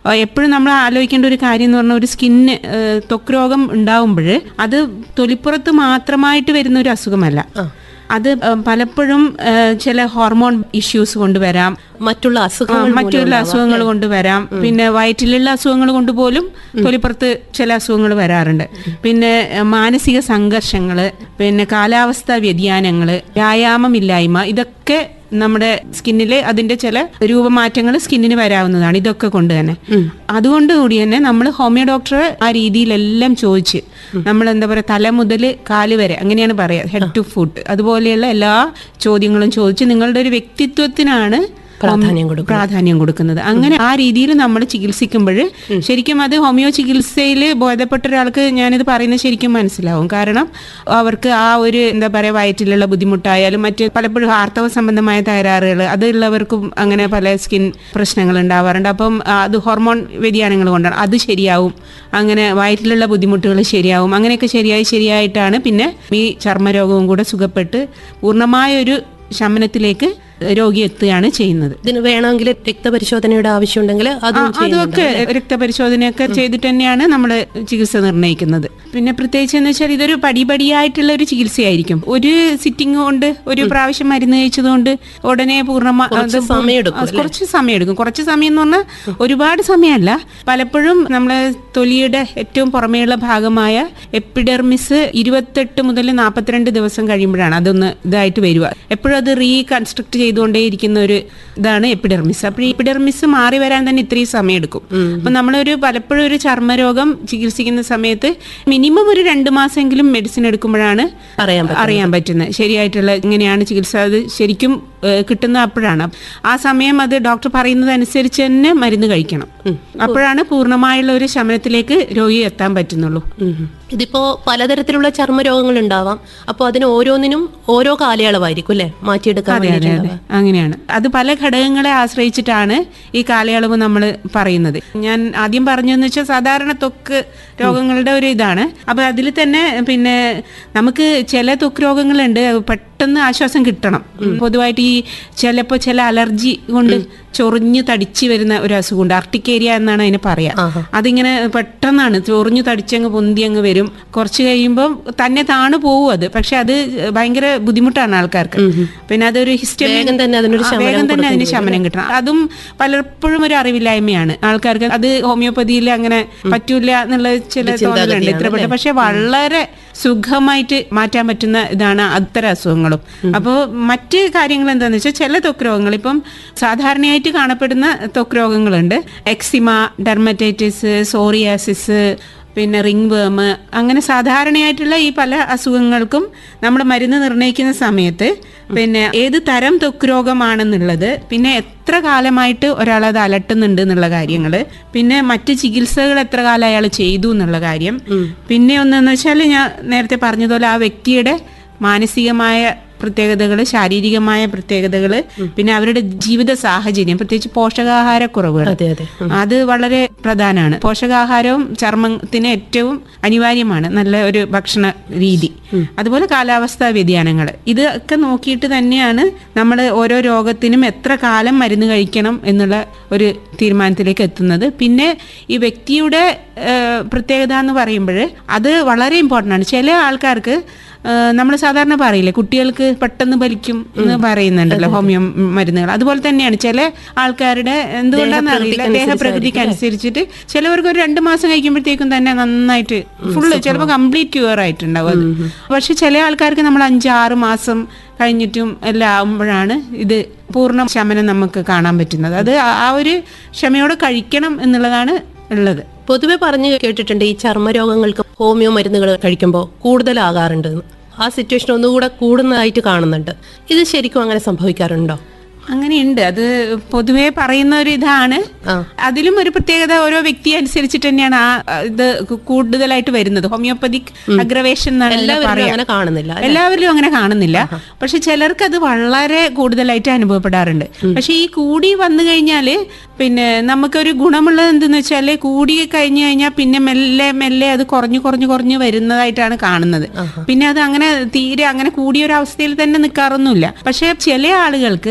എപ്പോഴും നമ്മൾ ആലോചിക്കേണ്ട ഒരു കാര്യം എന്ന് പറഞ്ഞാൽ ഒരു സ്കിന്ന് ത്വക്ക് രോഗം ഉണ്ടാവുമ്പോൾ അത് തൊലിപ്പുറത്ത് മാത്രമായിട്ട് വരുന്ന ഒരു അസുഖമല്ല അത് ആ, പലപ്പോഴും ആ, ചില ഹോർമോൺ ഇഷ്യൂസ് കൊണ്ടുവരാം മറ്റുള്ള ആ, അസുഖങ്ങൾ മറ്റുള്ള അസുഖങ്ങൾ കൊണ്ട് വരാം പിന്നെ വയറ്റിലുള്ള അസുഖങ്ങൾ കൊണ്ട് പോലും തൊലിപ്പുറത്ത് ചില അസുഖങ്ങൾ വരാറുണ്ട് പിന്നെ ആ, മാനസിക സംഘർഷങ്ങള് പിന്നെ കാലാവസ്ഥാ വ്യതിയാനങ്ങള് വ്യായാമമില്ലായ്മ ഇതൊക്കെ നമ്മുടെ സ്കിന്നില് അതിന്റെ ചില രൂപമാറ്റങ്ങൾ സ്കിന്നിന് വരാവുന്നതാണ് ഇതൊക്കെ കൊണ്ട് തന്നെ അതുകൊണ്ട് കൂടി തന്നെ നമ്മൾ ഹോമിയോ ഡോക്ടറെ ആ രീതിയിലെല്ലാം ചോദിച്ച് നമ്മൾ എന്താ പറയുക തല മുതൽ കാല് വരെ അങ്ങനെയാണ് പറയുക ഹെഡ് ടു ഫുട്ട് അതുപോലെയുള്ള എല്ലാ ചോദ്യങ്ങളും ചോദിച്ച് നിങ്ങളുടെ ഒരു വ്യക്തിത്വത്തിനാണ് പ്രാധാന്യം കൊടുക്കും പ്രാധാന്യം കൊടുക്കുന്നത് അങ്ങനെ ആ രീതിയിൽ നമ്മൾ ചികിത്സിക്കുമ്പോൾ ശരിക്കും അത് ഹോമിയോ ചികിത്സയിൽ ബോധപ്പെട്ട ഒരാൾക്ക് ഞാനിത് പറയുന്നത് ശരിക്കും മനസ്സിലാവും കാരണം അവർക്ക് ആ ഒരു എന്താ പറയുക വയറ്റിലുള്ള ബുദ്ധിമുട്ടായാലും മറ്റ് പലപ്പോഴും ആർത്തവ സംബന്ധമായ തകരാറുകൾ അതുള്ളവർക്കും അങ്ങനെ പല സ്കിൻ പ്രശ്നങ്ങൾ ഉണ്ടാവാറുണ്ട് അപ്പം ആ, അത് ഹോർമോൺ വ്യതിയാനങ്ങൾ കൊണ്ടാണ് അത് ശരിയാവും അങ്ങനെ വയറ്റിലുള്ള ബുദ്ധിമുട്ടുകൾ ശരിയാവും അങ്ങനെയൊക്കെ ശരിയായി ശരിയായിട്ടാണ് പിന്നെ ഈ ചർമ്മരോഗവും കൂടെ സുഖപ്പെട്ട് പൂർണ്ണമായൊരു ശമനത്തിലേക്ക് രോഗി എത്തുകയാണ് ചെയ്യുന്നത് ഇതിന് വേണമെങ്കിൽ രക്തപരിശോധനയുടെ ആവശ്യമുണ്ടെങ്കിൽ അതും ആ, അതൊക്കെ രക്തപരിശോധനയൊക്കെ ചെയ്തിട്ട് തന്നെയാണ് നമ്മൾ ചികിത്സ നിർണ്ണയിക്കുന്നത് പിന്നെ പ്രത്യേകിച്ച് എന്ന് വെച്ചാൽ ഇതൊരു പടിപടിയായിട്ടുള്ള ഒരു ചികിത്സയായിരിക്കും ഒരു സിറ്റിംഗ് കൊണ്ട് ഒരു പ്രാവശ്യം മരുന്ന് കഴിച്ചതുകൊണ്ട് ഉടനെ പൂർണ്ണമാ കുറച്ച് അത് സമയമെടുക്കും ആ, കുറച്ച് സമയം എടുക്കും കുറച്ച് സമയം എന്ന് പറഞ്ഞാൽ ഒരുപാട് സമയമല്ല പലപ്പോഴും നമ്മളെ തൊലിയുടെ ഏറ്റവും പുറമേയുള്ള ഭാഗമായ എപ്പിഡെർമിസ് ഇരുപത്തെട്ട് മുതൽ നാൽപ്പത്തിരണ്ട് ദിവസം കഴിയുമ്പോഴാണ് അതൊന്ന് ഇതായിട്ട് വരിക എപ്പോഴും അത് റീകൺസ്ട്രക്ട് ചെയ്തുകൊണ്ടേയിരിക്കുന്ന ഒരു ഇതാണ് എപ്പിഡെർമിസ് അപ്പോൾ ഈ എപ്പിഡെർമിസ് മാറി വരാൻ തന്നെ ഇത്രയും സമയം എടുക്കും അപ്പൊ നമ്മളൊരു പലപ്പോഴും ഒരു ചർമ്മരോഗം ചികിത്സിക്കുന്ന സമയത്ത് മിനിമം ഒരു രണ്ട് മാസമെങ്കിലും മെഡിസിൻ എടുക്കുമ്പോഴാണ് അറിയാൻ പറ്റും അറിയാൻ പറ്റുന്നത് ശരിയായിട്ടുള്ള ഇങ്ങനെയാണ് ചികിത്സ അത് ശരിക്കും ഏഹ്, കിട്ടുന്ന അപ്പോഴാണ് ആ സമയം അത് ഡോക്ടർ പറയുന്നത് അനുസരിച്ച് തന്നെ മരുന്ന് കഴിക്കണം അപ്പോഴാണ് പൂർണ്ണമായുള്ള ഒരു ശമനത്തിലേക്ക് രോഗി എത്താൻ പറ്റുന്നുള്ളൂ ഉം. ഇതിപ്പോ പലതരത്തിലുള്ള ചർമ്മരോഗങ്ങൾ ഉണ്ടാവാം അപ്പോൾ അതിന് ഓരോന്നിനും ഓരോ കാലയളവായിരിക്കും അല്ലേ മാറ്റിയെടുക്കാൻ അതെ അതെ അതെ വേണ്ടിയിട്ടുണ്ടാവുക. അങ്ങനെയാണ് അത് പല ഘടകങ്ങളെ ആശ്രയിച്ചിട്ടാണ് ഈ കാലയളവ് നമ്മൾ പറയുന്നത് ഞാൻ ആദ്യം പറഞ്ഞതെന്ന് വെച്ചാൽ സാധാരണ ത്വക്ക് രോഗങ്ങളുടെ ഒരു ഇതാണ് അപ്പൊ അതിൽ തന്നെ പിന്നെ നമുക്ക് ചില ത്വക്ക് രോഗങ്ങളുണ്ട് പെട്ടെന്ന് ആശ്വാസം കിട്ടണം പൊതുവായിട്ട് ഈ ചിലപ്പോൾ ചില അലർജി കൊണ്ട് ചൊറിഞ്ഞ് തടിച്ച് വരുന്ന ഒരു അസുഖമുണ്ട് അർട്ടിക്കേരിയ എന്നാണ് അതിന് പറയാ ആഹാ. അതിങ്ങനെ പെട്ടെന്നാണ് ചൊറിഞ്ഞു തടിച്ചങ്ങ് പൊന്തി അങ്ങ് വരും കുറച്ച് കഴിയുമ്പോൾ തന്നെ താണു പോകും അത് പക്ഷെ അത് ഭയങ്കര ബുദ്ധിമുട്ടാണ് ആൾക്കാർക്ക് പിന്നെ അതൊരു ഹിസ്റ്റമി വേഗം തന്നെ അതിനൊരു ആ, ശമനം വേഗം തന്നെ കൊടുക്കുകയും അതിന് ശമനം കിട്ടണം അതും പലപ്പോഴും ഒരു അറിവില്ലായ്മയാണ് ആൾക്കാർക്ക് അത് ഹോമിയോപ്പതിയിൽ അങ്ങനെ പറ്റൂല എന്നുള്ള ചില തോന്നലുണ്ട് ഇത്ര പെട്ടെന്ന് പക്ഷെ വളരെ സുഖമായിട്ട് മാറ്റാൻ പറ്റുന്ന ഇതാണ് അത്തരം അസുഖങ്ങളും അപ്പോൾ മറ്റ് കാര്യങ്ങൾ എന്താണെന്ന് വെച്ചാൽ ചില ത്വക്ക് രോഗങ്ങൾ ഇപ്പം സാധാരണയായിട്ട് കാണപ്പെടുന്ന ത്വക്ക് രോഗങ്ങളുണ്ട് എക്സിമ ഡെർമറ്റൈറ്റിസ് സോറിയാസിസ് പിന്നെ റിംഗ് വേം അങ്ങനെ സാധാരണയായിട്ടുള്ള ഈ പല അസുഖങ്ങൾക്കും നമ്മൾ മരുന്ന് നിർണ്ണയിക്കുന്ന സമയത്ത് പിന്നെ ഏത് തരം ത്വക്ക് രോഗമാണെന്നുള്ളത് പിന്നെ എത്ര കാലമായിട്ട് ഒരാൾ അത് അലട്ടുന്നുണ്ട് എന്നുള്ള കാര്യങ്ങൾ പിന്നെ മറ്റ് ചികിത്സകൾ എത്ര കാലം അയാൾ ചെയ്തു എന്നുള്ള കാര്യം പിന്നെ ഒന്നെന്ന് വെച്ചാൽ ഞാൻ നേരത്തെ പറഞ്ഞതുപോലെ ആ വ്യക്തിയുടെ മാനസികമായ പ്രത്യേകതകൾ ശാരീരികമായ പ്രത്യേകതകൾ പിന്നെ അവരുടെ ജീവിത സാഹചര്യം പ്രത്യേകിച്ച് പോഷകാഹാരക്കുറവുകൾ അതെ അതെ അത് വളരെ പ്രധാനമാണ് പോഷകാഹാരവും ചർമ്മത്തിന് ഏറ്റവും അനിവാര്യമാണ് നല്ല ഒരു ഭക്ഷണ രീതി അതുപോലെ കാലാവസ്ഥാ വ്യതിയാനങ്ങൾ ഇതൊക്കെ നോക്കിയിട്ട് തന്നെയാണ് നമ്മൾ ഓരോ രോഗത്തിനും എത്ര കാലം മരുന്ന് കഴിക്കണം എന്നുള്ള ഒരു തീരുമാനത്തിലേക്ക് എത്തുന്നത് പിന്നെ ഈ വ്യക്തിയുടെ ഏഹ്, പ്രത്യേകത എന്ന് പറയുമ്പോൾ അത് വളരെ ഇമ്പോർട്ടൻ്റ് ആണ് ചില ആൾക്കാർക്ക് നമ്മൾ സാധാരണ പറയില്ലേ കുട്ടികൾക്ക് പെട്ടെന്ന് ബലിക്കും എന്ന് പറയുന്നുണ്ടല്ലോ ഹോമിയോ മരുന്നുകൾ അതുപോലെ തന്നെയാണ് ചില ആൾക്കാരുടെ എന്തുകൊണ്ടാണെന്ന് അറിയില്ല ദേഹപ്രകൃതിക്ക് അനുസരിച്ചിട്ട് ചിലവർക്ക് ഒരു രണ്ട് മാസം കഴിക്കുമ്പോഴത്തേക്കും തന്നെ നന്നായിട്ട് ഫുള്ള് ചിലപ്പോൾ കംപ്ലീറ്റ് ക്യൂർ ആയിട്ടുണ്ടാവും അത് പക്ഷെ ചില ആൾക്കാർക്ക് നമ്മൾ അഞ്ച് ആറ് മാസം കഴിഞ്ഞിട്ടും എല്ലാം ആകുമ്പോഴാണ് ഇത് പൂർണ്ണ ശമനം നമുക്ക് കാണാൻ പറ്റുന്നത് അത് ആ- ആ ഒരു ക്ഷമയോടെ കഴിക്കണം എന്നുള്ളതാണ് ഉള്ളത് പൊതുവെ പറഞ്ഞു കേട്ടിട്ടുണ്ട് ഈ ചർമ്മരോഗങ്ങൾക്ക് ഹോമിയോ മരുന്നുകൾ കഴിക്കുമ്പോൾ കൂടുതലാകാറുണ്ട് എന്ന്. ആ സിറ്റുവേഷൻ ഒന്നുകൂടെ കൂടുന്നതായിട്ട് കാണുന്നുണ്ട് ഇത് ശരിക്കും അങ്ങനെ സംഭവിക്കാറുണ്ടോ അങ്ങനെയുണ്ട് അത് പൊതുവേ പറയുന്ന ഒരു ഇതാണ് ആ. അതിലും ഒരു പ്രത്യേകത ഓരോ വ്യക്തി അനുസരിച്ചിട്ട് തന്നെയാണ് ആ ആ, ഇത് കു- കൂടുതലായിട്ട് വരുന്നത് ഹോമിയോപ്പതിക് അഗ്രവേഷൻ എന്നാണ് അതിനെ എല്ലാവരും പറയാ. അങ്ങനെ കാണുന്നില്ല അല്ലേ? എല്ലാവരിലും അങ്ങനെ കാണുന്നില്ല പക്ഷെ ചിലർക്ക് അത് വളരെ കൂടുതലായിട്ട് അനുഭവപ്പെടാറുണ്ട് പക്ഷെ ഈ കൂടി വന്നു കഴിഞ്ഞാല് പിന്നെ നമുക്കൊരു ഗുണമുള്ളത് എന്തെന്ന് വെച്ചാല് കൂടി കഴിഞ്ഞു കഴിഞ്ഞാൽ പിന്നെ മെല്ലെ മെല്ലെ അത് കുറഞ്ഞു കുറഞ്ഞു കുറഞ്ഞു വരുന്നതായിട്ടാണ് കാണുന്നത് പിന്നെ അത് അങ്ങനെ തീരെ അങ്ങനെ കൂടിയ ഒരു അവസ്ഥയിൽ തന്നെ നിൽക്കാറൊന്നുമില്ല പക്ഷെ ചില ആളുകൾക്ക് ഇത്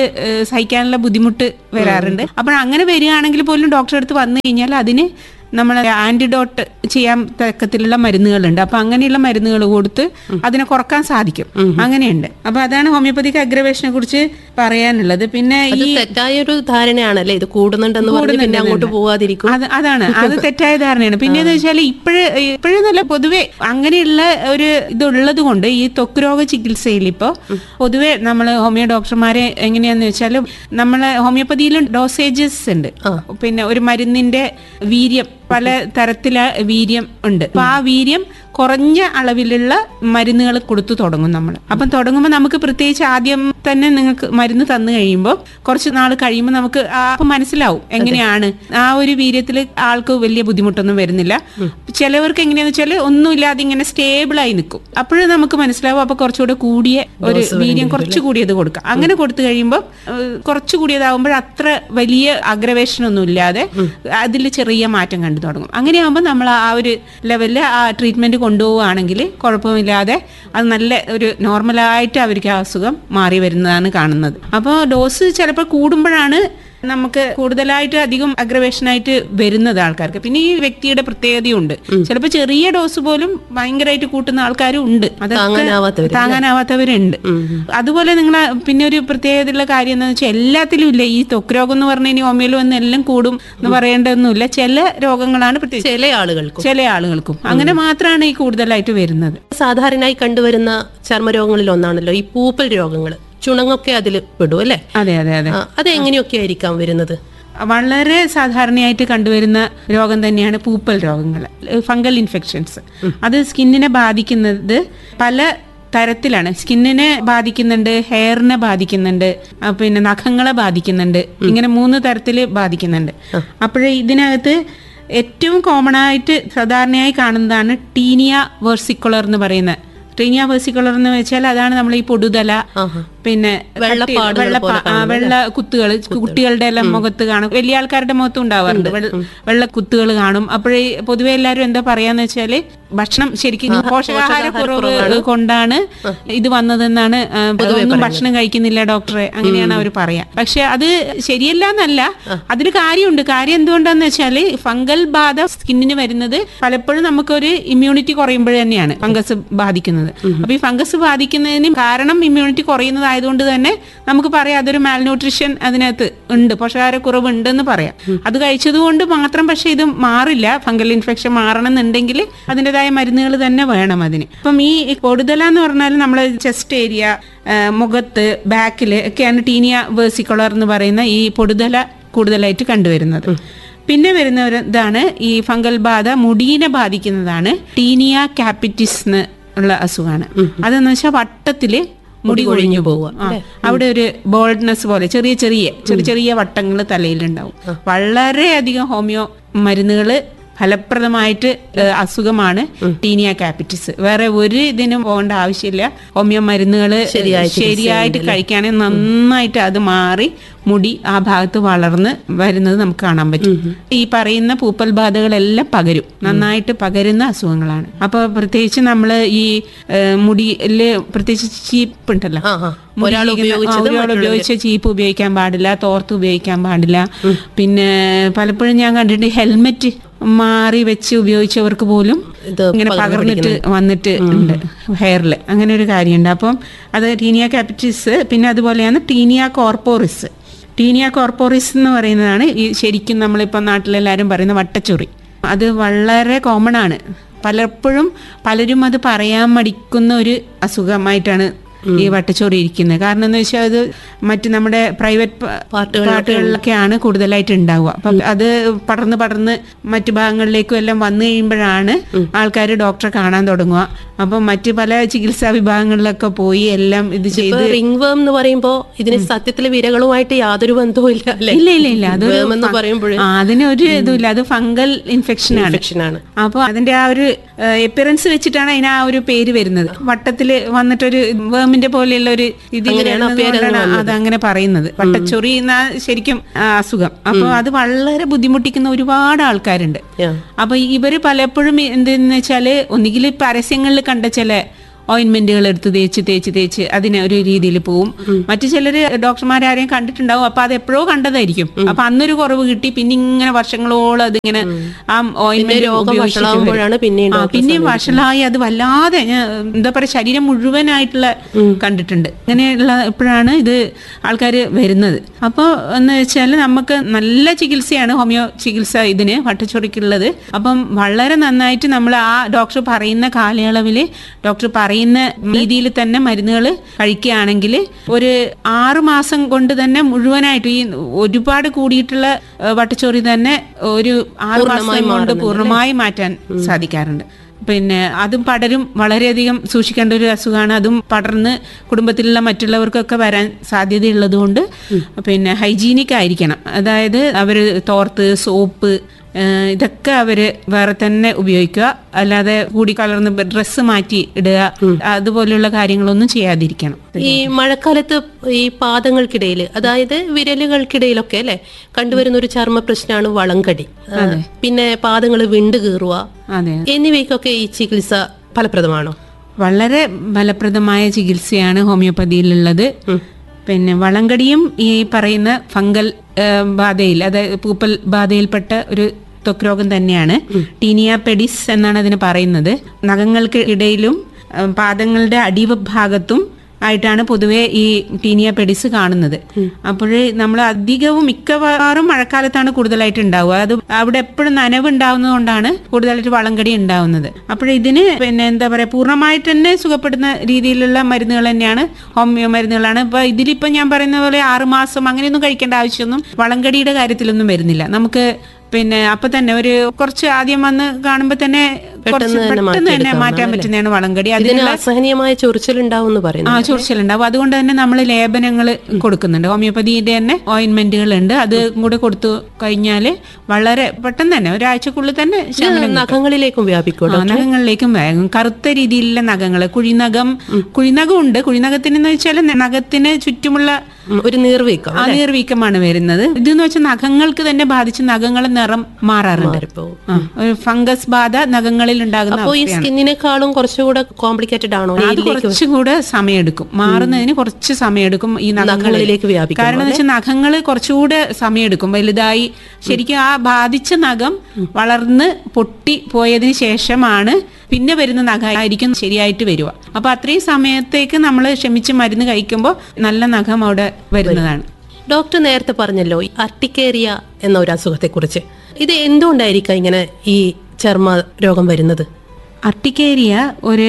ഏഹ്, സഹിക്കാനുള്ള ബുദ്ധിമുട്ട് വരാറുണ്ട് അപ്പോൾ അങ്ങനെ വരികയാണെങ്കിൽ പോലും ഡോക്ടറെ അടുത്ത് വന്നു കഴിഞ്ഞാൽ അതിന് നമ്മൾ ആന്റിഡോട്ട് ചെയ്യാൻ തക്കത്തിലുള്ള മരുന്നുകളുണ്ട് അപ്പൊ അങ്ങനെയുള്ള മരുന്നുകൾ കൊടുത്ത് അതിനെ കുറക്കാൻ സാധിക്കും അങ്ങനെയുണ്ട് അപ്പൊ അതാണ് ഹോമിയോപ്പതിക് അഗ്രവേഷനെ കുറിച്ച് പറയാനുള്ളത് പിന്നെ അത് ഈ തെറ്റായ ഒരു ധാരണയാണല്ലേ ഇത് കൂടുന്നുണ്ടെന്ന് പറഞ്ഞ് പിന്നെ അങ്ങോട്ട് പോവാതിരിക്കും അത് അതാണ് അത് തെറ്റായ ധാരണയാണ് പിന്നെ എന്ന് വെച്ചാൽ ഇപ്പോഴ് ഇപ്പോഴെന്നല്ല പൊതുവെ അങ്ങനെയുള്ള ഒരു ഇതുള്ളത് കൊണ്ട് ഈ ത്വക്ക് രോഗ ചികിത്സയിൽ ഇപ്പോൾ പൊതുവെ നമ്മൾ ഹോമിയോ ഡോക്ടർമാരെ എങ്ങനെയാന്ന് വെച്ചാൽ നമ്മളെ ഹോമിയോപ്പതിയിലും ഡോസേജസ് ഉണ്ട് പിന്നെ ഒരു മരുന്നിന്റെ വീര്യം പല തരത്തിലെ വീര്യം ഉണ്ട് അപ്പൊ ആ വീര്യം കുറഞ്ഞ അളവിലുള്ള മരുന്നുകൾ കൊടുത്തു തുടങ്ങും നമ്മൾ അപ്പം തുടങ്ങുമ്പോൾ നമുക്ക് പ്രത്യേകിച്ച് ആദ്യം തന്നെ നിങ്ങൾക്ക് മരുന്ന് തന്നു കഴിയുമ്പോൾ കുറച്ച് നാൾ കഴിയുമ്പോൾ നമുക്ക് ആ അപ്പം മനസ്സിലാവും എങ്ങനെയാണ് ആ ഒരു വീര്യത്തിൽ ആൾക്ക് വലിയ ബുദ്ധിമുട്ടൊന്നും വരുന്നില്ല ചിലവർക്ക് എങ്ങനെയാന്ന് വെച്ചാൽ ഒന്നുമില്ലാതെ ഇങ്ങനെ സ്റ്റേബിൾ ആയി നിൽക്കും അപ്പോഴും നമുക്ക് മനസ്സിലാവും അപ്പൊ കുറച്ചുകൂടെ കൂടിയ ഒരു വീര്യം കുറച്ച് കൂടിയത് കൊടുക്കാം അങ്ങനെ കൊടുത്തു കഴിയുമ്പോൾ ഏഹ്, കുറച്ച് കൂടിയതാവുമ്പോൾ അത്ര വലിയ അഗ്രവേഷൻ ഒന്നും ഇല്ലാതെ അതിൽ ചെറിയ മാറ്റം കണ്ടു തുടങ്ങും അങ്ങനെയാകുമ്പോൾ നമ്മൾ ആ ഒരു ലെവലിൽ ആ ട്രീറ്റ്മെന്റ് കൊണ്ടുപോവുകയാണെങ്കിൽ കുഴപ്പമില്ലാതെ അത് നല്ല ഒരു നോർമലായിട്ട് അവർക്ക് ആ അസുഖം മാറി വരുന്നതാണ് കാണുന്നത് അപ്പോൾ ഡോസ് ചിലപ്പോൾ കൂടുമ്പോഴാണ് നമുക്ക് കൂടുതലായിട്ട് അധികം അഗ്രവേഷനായിട്ട് വരുന്നത് ആൾക്കാർക്ക് പിന്നെ ഈ വ്യക്തിയുടെ പ്രത്യേകതയുണ്ട് ചിലപ്പോൾ ചെറിയ ഡോസ് പോലും ഭയങ്കരമായിട്ട് കൂട്ടുന്ന ആൾക്കാരും ഉണ്ട് അതൊക്കെ താങ്ങാനാവാത്തവര് താങ്ങാനാവാത്തവരുണ്ട് അതുപോലെ നിങ്ങൾ പിന്നെ ഒരു പ്രത്യേകതയുള്ള കാര്യം എന്താണെന്ന് വെച്ചാൽ എല്ലാത്തിലും ഇല്ല ഈ ത്വക്ക് രോഗം എന്ന് പറഞ്ഞാൽ ഇനി ഹോമിയോയിൽ വന്ന് എല്ലാം കൂടും എന്ന് പറയേണ്ടതൊന്നുമില്ല ചില രോഗങ്ങളാണ് പ്രത്യേകിച്ച് ചില ആളുകൾക്കും ചില ആളുകൾക്കും അങ്ങനെ മാത്രമാണ് ഈ കൂടുതലായിട്ട് വരുന്നത് സാധാരണയായി കണ്ടുവരുന്ന ചർമ്മരോഗങ്ങളിൽ ഒന്നാണല്ലോ ഈ പൂപ്പൽ രോഗങ്ങൾ ചുണങ്ങൊക്കെ അതിൽ പെടും അല്ലേ അതെ അതെ അതെ ആ, അത് എങ്ങനെയൊക്കെ ആയിരിക്കാം വരുന്നത് വളരെ സാധാരണയായിട്ട് കണ്ടുവരുന്ന രോഗം തന്നെയാണ് പൂപ്പൽ രോഗങ്ങൾ ഫംഗൽ ഇൻഫെക്ഷൻസ് അത് സ്കിന്നിനെ ബാധിക്കുന്നത് പല തരത്തിലാണ് സ്കിന്നിനെ ബാധിക്കുന്നുണ്ട് ഹെയറിനെ ബാധിക്കുന്നുണ്ട് ആ, പിന്നെ നഖങ്ങളെ ബാധിക്കുന്നുണ്ട് ഇങ്ങനെ മൂന്ന് തരത്തിൽ ബാധിക്കുന്നുണ്ട് അപ്പോഴേ ഇതിനകത്ത് ഏറ്റവും കോമൺ ആയിട്ട് സാധാരണയായി കാണുന്നതാണ് ടീനിയ വേർസിക്കുലർ എന്ന് പറയുന്ന ടീനിയ വേർസിക്കുലർ എന്ന് വെച്ചാൽ അതാണ് നമ്മൾ ഈ പൊടുതല പിന്നെ കട്ടി- വെള്ളപ്പാടുകൾ വെള്ള പോലെ ആ, വെള്ള കുത്തുകൾ കുട്ടികളുടെ എല്ലാം മുഖത്ത് കാണും വലിയ ആൾക്കാരുടെ മുഖത്തും ഉണ്ടാവാറുണ്ട് വെള്ള- വെള്ള കുത്തുകൾ കാണും അപ്പോഴേ പൊതുവെ എല്ലാവരും എന്താ പറയാന്ന് വെച്ചാല് ഭക്ഷണം ശരിക്കും പോഷകാഹാര കുറവ് കൊണ്ടാണ് ഇത് വന്നതെന്നാണ് ആ, ഒന്നും ഭക്ഷണം കഴിക്കുന്നില്ല ഡോക്ടറെ അങ്ങനെയാണ് അവർ പറയാ പക്ഷെ അത് ശരിയല്ല എന്നല്ല അതിൽ കാര്യമുണ്ട് കാര്യം എന്തുകൊണ്ടാന്ന് വെച്ചാല് ഫംഗൽ ബാധ സ്കിന്നിന് വരുന്നത് പലപ്പോഴും നമുക്കൊരു ഇമ്മ്യൂണിറ്റി കുറയുമ്പോൾ തന്നെയാണ് ഫംഗസ് ബാധിക്കുന്നത് അപ്പൊ ഈ ഫംഗസ് ബാധിക്കുന്നതിന് കാരണം ഇമ്മ്യൂണിറ്റി കുറയുന്നതായതുകൊണ്ട് തന്നെ നമുക്ക് പറയാം അതൊരു മാൽന്യൂട്രിഷൻ അതിനകത്ത് ഉണ്ട് പോഷകാഹാരക്കുറവ് ഉണ്ടെന്ന് പറയാം അത് കഴിച്ചതുകൊണ്ട് മാത്രം പക്ഷെ ഇത് മാറില്ല ഫംഗൽ ഇൻഫെക്ഷൻ മാറണം എന്നുണ്ടെങ്കിൽ അതിൻ്റെതായ മരുന്നുകൾ തന്നെ വേണം അതിന് അപ്പം ഈ കൊടുതല എന്ന് പറഞ്ഞാൽ നമ്മൾ ചെസ്റ്റ് ഏരിയ മുഖത്ത് ബാക്കിൽ ഒക്കെയാണ് ടീനിയ വേഴ്സിക്കുലർ എന്ന് പറയുന്ന ഈ പൊടുതല കൂടുതലായിട്ട് കണ്ടുവരുന്നത് പിന്നെ വരുന്ന ഒരു ഇതാണ് ഈ ഫംഗൽ ബാധ മുടീനെ ബാധിക്കുന്നതാണ് ടീനിയ ക്യാപിറ്റിസ് എന്ന് ഉള്ള അസുഖമാണ് അതെന്ന് വെച്ചാൽ വട്ടത്തില് മുടി കൊഴിഞ്ഞു പോവുക ആ, അവിടെ ഒരു ബോൾഡ്നെസ് പോലെ ചെറിയ ചെറിയ ചെറിയ ചെറിയ വട്ടങ്ങൾ തലയിലുണ്ടാവും വളരെയധികം ഹോമിയോ മരുന്നുകള് ഫലപ്രദമായിട്ട് ഏഹ്, അസുഖമാണ് ടീനിയ ക്യാപിറ്റിസ് വേറെ ഒരു ഇതിനും പോകേണ്ട ആവശ്യമില്ല ഹോമിയോ മരുന്നുകൾ ശരിയായിട്ട് കഴിക്കുകയാണെങ്കിൽ നന്നായിട്ട് അത് മാറി മുടി ആ ഭാഗത്ത് വളർന്ന് വരുന്നത് നമുക്ക് കാണാൻ പറ്റും ഈ പറയുന്ന പൂപ്പൽ ബാധകളെല്ലാം പകരും നന്നായിട്ട് പകരുന്ന അസുഖങ്ങളാണ് അപ്പൊ പ്രത്യേകിച്ച് നമ്മൾ ഈ ഏഹ്, മുടിയില് പ്രത്യേകിച്ച് ചീപ്പ് ഉണ്ടല്ലോ ആ ആ മുടി ഒരാൾ ഇങ്ങനെ- ആ, ഉപയോഗിച്ചത് ഒരാൾ ഉപയോഗിച്ച ചീപ്പ് ഉപയോഗിക്കാൻ പാടില്ല തോർത്ത് ഉപയോഗിക്കാൻ പാടില്ല പിന്നെ പലപ്പോഴും ഞാൻ കണ്ടിട്ടുണ്ട് ഹെൽമെറ്റ് മാറി വെച്ച് ഉപയോഗിച്ചവർക്ക് പോലും ഇത് ഇങ്ങനെ പകർന്നിട്ട് വന്നിട്ട് ഉണ്ട് ഹെയറിൽ അങ്ങനെ ഒരു കാര്യമുണ്ട് അപ്പം അത് ടീനിയ ക്യാപിറ്റിസ് പിന്നെ അതുപോലെയാണ് ടീനിയ കോർപ്പോറിസ് ടീനിയ കോർപ്പോറിസ് എന്ന് പറയുന്നതാണ് ഈ ശരിക്കും നമ്മളിപ്പം നാട്ടിലെല്ലാവരും പറയുന്ന വട്ടച്ചൊറി അത് വളരെ കോമൺ ആണ് പലപ്പോഴും പലരും അത് പറയാൻ മടിക്കുന്ന ഒരു അസുഖമായിട്ടാണ് ഈ വട്ടച്ചോറി ഇരിക്കുന്നത് കാരണം എന്ന് വെച്ചാൽ അത് മറ്റ് നമ്മുടെ പ്രൈവറ്റ് പാർട്ടുകളിലൊക്കെയാണ് കൂടുതലായിട്ട് ഉണ്ടാവുക അപ്പം അത് പടർന്ന് പടർന്ന് മറ്റു ഭാഗങ്ങളിലേക്കും എല്ലാം വന്നു കഴിയുമ്പോഴാണ് ആൾക്കാർ ഡോക്ടറെ കാണാൻ തുടങ്ങുക അപ്പം മറ്റ് പല ചികിത്സാ വിഭാഗങ്ങളിലൊക്കെ പോയി എല്ലാം ഇത് ചെയ്ത് റിംഗ് വേം എന്ന് പറയുമ്പോ ഇതിന് സത്യത്തില് വിരകളുമായിട്ട് യാതൊരു ബന്ധവും ഇല്ല അല്ലെ ഇല്ല ഇല്ല ഇല്ല അതൊരു വേം എന്ന് പറയുമ്പോൾ ആ, അതിന് ഒരു ഇതുമില്ല അത് ഫംഗൽ ഇൻഫെക്ഷൻ ആണ് ഇൻഫെക്ഷൻ ആണ് അപ്പോൾ അതിന്റെ ആ ഒരു എപ്പിയറൻസ് വെച്ചിട്ടാണ് അതിന് ആ ഒരു പേര് വരുന്നത് വട്ടത്തില് വന്നിട്ടൊരു വേമിന്റെ പോലെയുള്ള ഒരു ഇതിൽ വരുന്നതുകൊണ്ടാണ് അത് അങ്ങനെ പറയുന്നത് വട്ടച്ചൊറി എന്ന ശരിക്കും ആ, അസുഖം അപ്പോൾ അത് വളരെ ബുദ്ധിമുട്ടിക്കുന്ന ഒരുപാട് ആൾക്കാരുണ്ട് Yeah. അപ്പൊ ഇവര് പലപ്പോഴും എന്തെന്ന് വെച്ചാല് ഒന്നുകിൽ പരസ്യങ്ങളിൽ കണ്ട ചില ഓയിൻമെന്റുകൾ എടുത്ത് തേച്ച് തേച്ച് തേച്ച് അതിന് ഒരു രീതിയിൽ പോവും മറ്റു ചിലര് ഡോക്ടർമാരാരെയും കണ്ടിട്ടുണ്ടാവും അപ്പൊ അത് എപ്പോഴോ കണ്ടതായിരിക്കും അപ്പൊ അന്നൊരു കുറവ് കിട്ടി പിന്നെ ഇങ്ങനെ വർഷങ്ങളോളം അതിങ്ങനെ ആ ഓയിൻമെന്റ് രോഗം വഷളാവുമ്പോഴാണ് പിന്നെയും ഡോക്ടറെ പിന്നെയും വഷളായി അത് വല്ലാതെ ഞാൻ എന്താ പറയാ ശരീരം മുഴുവനായിട്ടുള്ള കണ്ടിട്ടുണ്ട് അങ്ങനെയുള്ള ഇപ്പോഴാണ് ഇത് ആൾക്കാർ വരുന്നത് അപ്പോൾ എന്ന് വെച്ചാൽ നമുക്ക് നല്ല ചികിത്സയാണ് ഹോമിയോ ചികിത്സ ഇതിന് വട്ടച്ചൊറിക്കുള്ളത് അപ്പം വളരെ നന്നായിട്ട് നമ്മൾ ആ ഡോക്ടർ പറയുന്ന കാലയളവിൽ ഡോക്ടർ പറയുന്ന രീതിയിൽ തന്നെ മരുന്നുകൾ കഴിക്കുകയാണെങ്കിൽ ഒരു ആറ് മാസം കൊണ്ട് തന്നെ മുഴുവനായിട്ട് ഈ ഒരുപാട് കൂടിയിട്ടുള്ള ഏഹ്, വട്ടച്ചൊറി തന്നെ ഒരു ആറ് മാസം കൊണ്ട് പൂർണ്ണമായി മാറ്റാൻ സാധിക്കാറുണ്ട് പിന്നെ അതും പടരും വളരെയധികം സൂക്ഷിക്കേണ്ട ഒരു അസുഖമാണ് അതും പടർന്ന് കുടുംബത്തിലുള്ള മറ്റുള്ളവർക്കൊക്കെ വരാൻ സാധ്യതയുള്ളത് കൊണ്ട് പിന്നെ ഹൈജീനിക് ആയിരിക്കണം അതായത് അവർ തോർത്ത് സോപ്പ് ഏഹ് ഇതൊക്കെ അവര് വേറെ തന്നെ ഉപയോഗിക്കുക അല്ലാതെ കൂടി കലർന്ന് ഡ്രസ്സ് മാറ്റി ഇടുക അതുപോലെയുള്ള കാര്യങ്ങളൊന്നും ചെയ്യാതിരിക്കണം ഈ മഴക്കാലത്ത് ഈ പാദങ്ങൾക്കിടയിൽ അതായത് വിരലുകൾക്കിടയിലൊക്കെ അല്ലെ കണ്ടുവരുന്ന ഒരു ചർമ്മ പ്രശ്നമാണ് വളങ്കടി ആ, പിന്നെ പാദങ്ങൾ വിണ്ടു കീറുക അതെ എന്നിവയ്ക്കൊക്കെ ഈ ചികിത്സ ഫലപ്രദമാണോ വളരെ ഫലപ്രദമായ ചികിത്സയാണ് ഹോമിയോപ്പതിയിലുള്ളത് പിന്നെ വളങ്കടിയും ഈ പറയുന്ന ഫംഗൽ ഏഹ്, ബാധയിൽ അതായത് പൂപ്പൽ ബാധയിൽപ്പെട്ട ഒരു ത്വക്ക് രോഗം തന്നെയാണ് ടീനിയ പെഡിസ് എന്നാണ് അതിന് പറയുന്നത് നഖങ്ങൾക്ക് ഇടയിലും ഏഹ്, പാദങ്ങളുടെ അടിഭാഗത്തും ആയിട്ടാണ് പൊതുവെ ഈ ടീനിയ പെഡിസ് കാണുന്നത് അപ്പോൾ നമ്മൾ അധികവും മിക്കവാറും മഴക്കാലത്താണ് കൂടുതലായിട്ട് ഉണ്ടാവുക അത് അവിടെ എപ്പോഴും നനവ് ഉണ്ടാവുന്നതുകൊണ്ടാണ് കൂടുതലായിട്ട് വളങ്കടി ഉണ്ടാവുന്നത് അപ്പോൾ ഇതിന് പിന്നെ എന്താ പറയാ പൂർണ്ണമായിട്ട് തന്നെ സുഖപ്പെടുന്ന രീതിയിലുള്ള മരുന്നുകൾ തന്നെയാണ് ഹോമിയോ മരുന്നുകളാണ് ഇപ്പൊ ഇതിലിപ്പോ ഞാൻ പറയുന്ന പോലെ ആറ് മാസം അങ്ങനെയൊന്നും കഴിക്കേണ്ട ആവശ്യമൊന്നും വളങ്കടിയുടെ കാര്യത്തിലൊന്നും വരുന്നില്ല നമുക്ക് പിന്നെ അപ്പൊ തന്നെ ഒരു കുറച്ച് ആദ്യം വന്ന് കാണുമ്പോ തന്നെ കുറച്ച് പെട്ടെന്ന് തന്നെ മാറ്റാൻ പറ്റുന്നതാണ് വളങ്കടി അതിന് ഇതിന് അസഹനീയമായ ചൊറിച്ചിലുണ്ടാവും എന്ന് പറയുന്നു ആ ചൊറിച്ചിലുണ്ടാവും അതുകൊണ്ട് തന്നെ നമ്മൾ ലേപനങ്ങൾ കൊടുക്കുന്നുണ്ട് ഹോമിയോപ്പതിയുടെ തന്നെ ഓയിൻമെന്റുകൾ ഉണ്ട് അത് കൂടെ കൊടുത്തു കഴിഞ്ഞാൽ വളരെ പെട്ടെന്ന് തന്നെ ഒരാഴ്ചക്കുള്ളിൽ തന്നെ ശമനം നഖങ്ങളിലേക്കും വ്യാപിക്കും ആ, നഖങ്ങളിലേക്കും വേഗം കറുത്ത രീതിയിലുള്ള നഖങ്ങൾ കുഴിനഖം കുഴിനഖം ഉണ്ട് കുഴിനഖത്തിന് എന്ന് വെച്ചാൽ നഖത്തിന് ചുറ്റുമുള്ള ഉം, ഒരു നീർവീക്കം ആ നീർവീക്കമാണ് വരുന്നത് ഇതെന്ന് വെച്ചാൽ നഖങ്ങൾക്ക് തന്നെ ബാധിച്ച് നഖങ്ങളെ നിറം മാറാറുണ്ട് മാറിപ്പോവും ആ ഒരു ഫംഗസ് ബാധ നഖങ്ങളിൽ ഉണ്ടാകുന്ന അപ്പോ ഈ സ്കിന്നിനേക്കാളും കുറച്ചുകൂടെ കോംപ്ലിക്കേറ്റഡ് ആണോ അത് കുറച്ചും കൂടെ സമയമെടുക്കും മാറുന്നതിന് കുറച്ച് സമയമെടുക്കും ഈ നഖങ്ങളിൽ നഖങ്ങളിലേക്ക് വ്യാപിക്കും കാരണം എന്ന് വെച്ചാൽ നഖങ്ങൾ കുറച്ചുകൂടെ സമയമെടുക്കും വലുതായി ശരിക്കും ആ ബാധിച്ച നഖം വളർന്ന് പൊട്ടി പോയതിന് ശേഷമാണ് പിന്നെ വരുന്ന നഖമായിരിക്കും ശരിയായിട്ട് വരിക അപ്പൊ അത്രയും സമയത്തേക്ക് നമ്മൾ ക്ഷമിച്ച് മരുന്ന് കഴിക്കുമ്പോൾ നല്ല നഖം അവിടെ വരുന്നതാണ് ഡോക്ടർ നേരത്തെ പറഞ്ഞല്ലോ ഈ അർട്ടിക്കേറിയ എന്ന ഒരു അസുഖത്തെ കുറിച്ച് ഇത് എന്തുകൊണ്ടായിരിക്കാം ഇങ്ങനെ ഈ ചർമ്മ രോഗം വരുന്നത് അർട്ടിക്കേരിയ ഒരു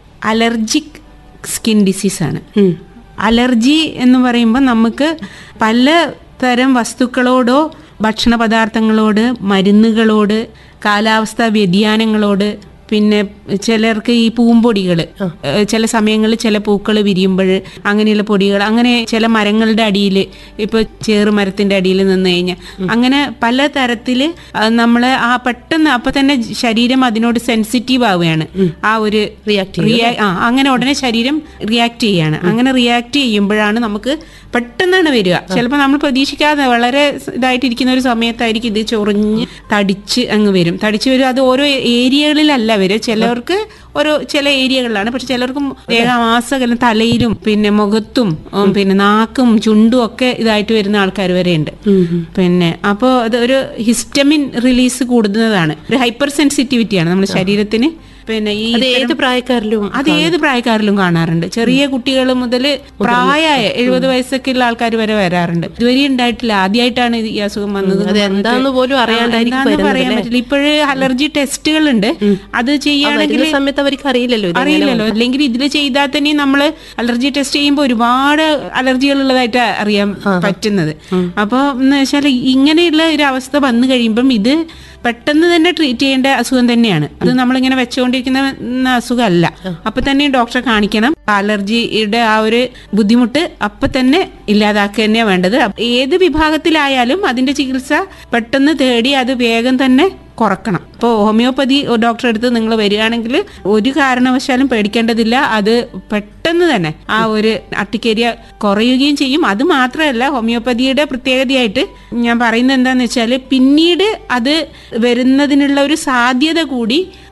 അലർജിക് സ്കിൻ ഡിസീസാണ് ഉം. അലർജി എന്ന് പറയുമ്പോൾ നമുക്ക് പല തരം വസ്തുക്കളോടോ ഭക്ഷണ പദാർത്ഥങ്ങളോട് മരുന്നുകളോട് കാലാവസ്ഥാ വ്യതിയാനങ്ങളോട് പിന്നെ ചിലർക്ക് ഈ പൂമ്പൊടികൾ ചില സമയങ്ങളിൽ ചില പൂക്കൾ വിരിയുമ്പോൾ അങ്ങനെയുള്ള പൊടികൾ അങ്ങനെ ചില മരങ്ങളുടെ അടിയിൽ ഇപ്പൊ ചേറുമരത്തിന്റെ അടിയിൽ നിന്ന് കഴിഞ്ഞാൽ അങ്ങനെ പല തരത്തിൽ നമ്മൾ ആ പെട്ടെന്ന് അപ്പൊ തന്നെ ശരീരം അതിനോട് സെൻസിറ്റീവ് ആവുകയാണ് ആ ഒരു React റിയാ- ആ അങ്ങനെ ഉടനെ ശരീരം റിയാക്ട് ചെയ്യാണ് അങ്ങനെ റിയാക്ട് ചെയ്യുമ്പോഴാണ് നമുക്ക് പെട്ടെന്നാണ് വരിക ചിലപ്പോൾ നമ്മൾ പ്രതീക്ഷിക്കാതെ വളരെ ഇതായിട്ടിരിക്കുന്ന ഒരു സമയത്തായിരിക്കും ഇത് ചൊറിഞ്ഞ് തടിച്ച് അങ്ങ് വരും തടിച്ച് വരും അത് ഓരോ ഏരിയകളിലല്ല വരും ചിലർക്ക് ഓരോ ചില ഏരിയകളിലാണ് പക്ഷെ ചിലർക്ക് ദേഹമാസകലം തലയിലും പിന്നെ മുഖത്തും ഉം, പിന്നെ നാക്കും ചുണ്ടും ഒക്കെ ഇതായിട്ട് വരുന്ന ആൾക്കാർ വരെ ഉണ്ട് പിന്നെ അപ്പോൾ അത് ഒരു ഹിസ്റ്റമിൻ റിലീസ് കൂടുന്നതാണ് ഒരു ഹൈപ്പർ സെൻസിറ്റിവിറ്റിയാണ് നമ്മുടെ ശരീരത്തിന് പിന്നെ ഈ അത് ഏത് പ്രായക്കാരിലും അത് ഏത് പ്രായക്കാരിലും കാണാറുണ്ട് ചെറിയ കുട്ടികൾ മുതൽ പ്രായമായ എഴുപത് വയസ്സൊക്കെ ഉള്ള ആൾക്കാർ വരെ വരാറുണ്ട് ഇതുവരെ ഉണ്ടായിട്ടില്ല ആദ്യമായിട്ടാണ് ഇത് ഈ അസുഖം വന്നത് അത് എന്താന്ന് പോലും അറിയാണ്ടായിരിക്കും എന്താന്ന് പറയാൻ പറ്റില്ല ഇപ്പോഴ് അലർജി ടെസ്റ്റുകൾ ഉണ്ട് അത് ചെയ്യുകയാണെങ്കിൽ വരുന്ന സമയത്ത് അവർക്ക് അറിയില്ലല്ലോ ഇത് അറിയില്ലല്ലോ അല്ലെങ്കിൽ ഇതിൽ ചെയ്താൽ തന്നെ നമ്മൾ അലർജി ടെസ്റ്റ് ചെയ്യുമ്പോൾ ഒരുപാട് അലർജികൾ ഉള്ളതായിട്ട് അറിയാൻ പറ്റുന്നത് അപ്പോൾ എന്ന് വെച്ചാൽ ഇങ്ങനെയുള്ള ഒരു അവസ്ഥ വന്നു കഴിയുമ്പം ഇത് പെട്ടെന്ന് തന്നെ ട്രീറ്റ് ചെയ്യേണ്ട അസുഖം തന്നെയാണ് അത് നമ്മളിങ്ങനെ വെച്ചുകൊണ്ടിരിക്കുന്ന അസുഖമല്ല അപ്പൊ തന്നെ ഡോക്ടറെ കാണിക്കണം അലർജിയുടെ ആ ഒരു ബുദ്ധിമുട്ട് അപ്പൊ തന്നെ ഇല്ലാതാക്കുക തന്നെയാണ് വേണ്ടത് ഏത് വിഭാഗത്തിലായാലും അതിന്റെ ചികിത്സ പെട്ടെന്ന് തേടി അത് വേഗം തന്നെ കുറക്കണം ഇപ്പോൾ ഹോമിയോപ്പതി ഡോക്ടറെ അടുത്ത് നിങ്ങൾ വരികയാണെങ്കിൽ ഒരു കാരണവശാലും പേടിക്കേണ്ടതില്ല അത് പെട്ടെന്ന് തന്നെ ആ ഒരു അട്ടിക്കേരിയ കുറയുകയും ചെയ്യും അത് മാത്രമല്ല ഹോമിയോപ്പതിയുടെ പ്രത്യേകതയായിട്ട് ഞാൻ പറയുന്നത് എന്താന്ന് വെച്ചാൽ പിന്നീട് അത് വരുന്നതിനുള്ള ഒരു സാധ്യത കൂടി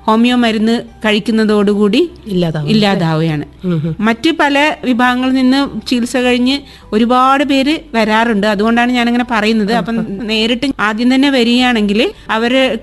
ഹോമിയോ മരുന്ന് കഴിക്കുന്നതോടുകൂടി ഇല്ലാതാവും ഇല്ലാതാവുകയാണ് മറ്റ് പല വിഭാഗങ്ങളിൽ നിന്ന് ചികിത്സ കഴിഞ്ഞ് ഒരുപാട് പേര് വരാറുണ്ട് അതുകൊണ്ടാണ് ഞാനിങ്ങനെ പറയുന്നത് അപ്പം നേരിട്ട് ആദ്യം തന്നെ വരികയാണെങ്കിൽ അവര്